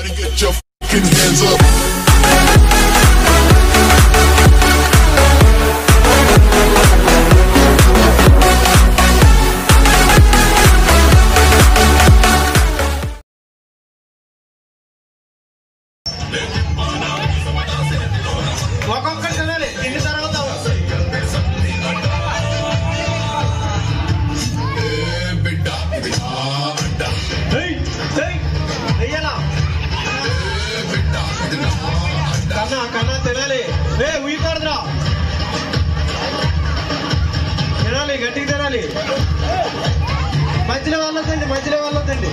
Everybody get your fucking hands up. ఒక్కొక్కటి తినాలి తిన్న తర్వాత Eh, bidda, bidda, bidda. ఏయ్, ఏయ్, వెయ్యాలా Eh, bidda, bidda, bidda. కన్నా కన్నా తినాలి ఏ ఉయ్యకూడదురా తినాలి గట్టిగా తినాలి మధ్యలో వెళ్ళొద్దండి మధ్యలో వెళ్ళొద్దండి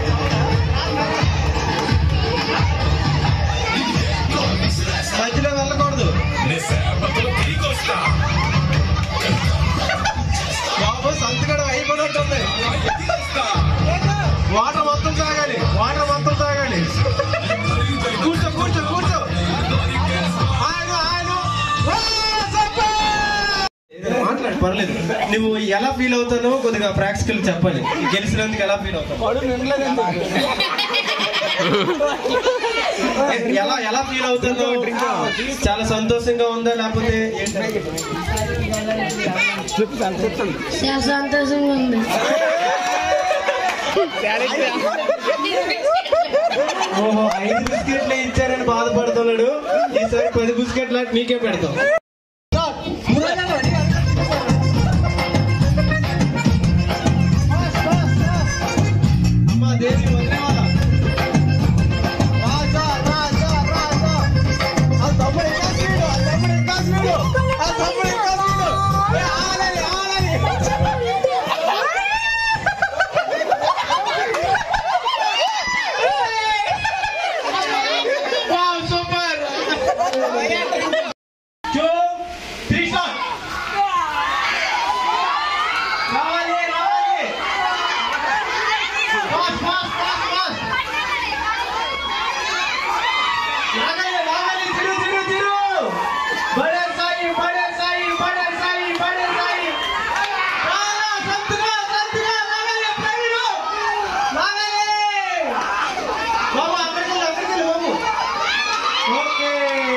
మధ్యలో వెళ్ళకూడదు బాబు సంతకడ అయిపోయినట్టుంది వాటర్ మొత్తం తాగాలి వాటర్ మొత్తం తాగాలి కూర్చో కూర్చో కూర్చో ఆగు, ఆగు. ఆ, సూపర్! ఏదైనా మాట్లాడు పర్లేదు నువ్వు ఎలా ఫీల్ అవుతానో కొద్దిగా ప్రాక్టికల్ చెప్పాలి గెలిచినందుకు ఎలా ఫీల్ అవుతావు ఎలా ఎలా ఫీల్ అవుతుందో చాలా సంతోషంగా ఉందా లేకపోతే ఏంటి? చాలా సంతోషంగా ఉంది ఓహో ఐదు బిస్కెట్లు ఇచ్చారని బాధపడుతున్నాడు ఈసారి పది బిస్కెట్లు నీకే పెడతాం అమ్మా, దేవి, వదిలేవాళ్ళ? రాజా, రాజా, రాజా. ఆ తమ్ముడు ఇంకా స్పీడు, ఆ తమ్ముడు ఇంకా స్పీడు, ఆ తమ్ముడు ఇంకా స్పీడు. ఏ, ఆడాలి, ఆడాలి. Wow, super. Two, three, start. రావాలి, రావాలి. Fast, fast, fast, fast. లాగాలి, లాగాలి, తిరు, తిరు, తిరు. బడే సాయి, బడే సాయి, బడే సాయి, బడే సాయి. రారా, సంతుగా, సంతుగా, లాగాలి, ప్రవీణు. లాగాలి. బాబు, అక్కడికి వెళ్ళు, అక్కడికి వెళ్ళు, బాబు. Okay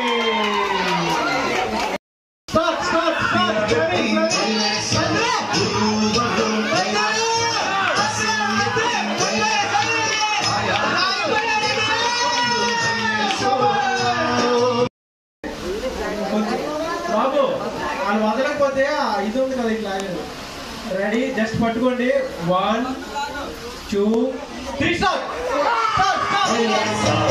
stop stop stop Praveen Praveen సంతుగా. బాబు వాళ్ళు వదలకపోతే ఆ ఇది ఉంది కదా ఇట్లా రెడీ జస్ట్ పట్టుకోండి వన్ టూ త్రీ స్టార్ట్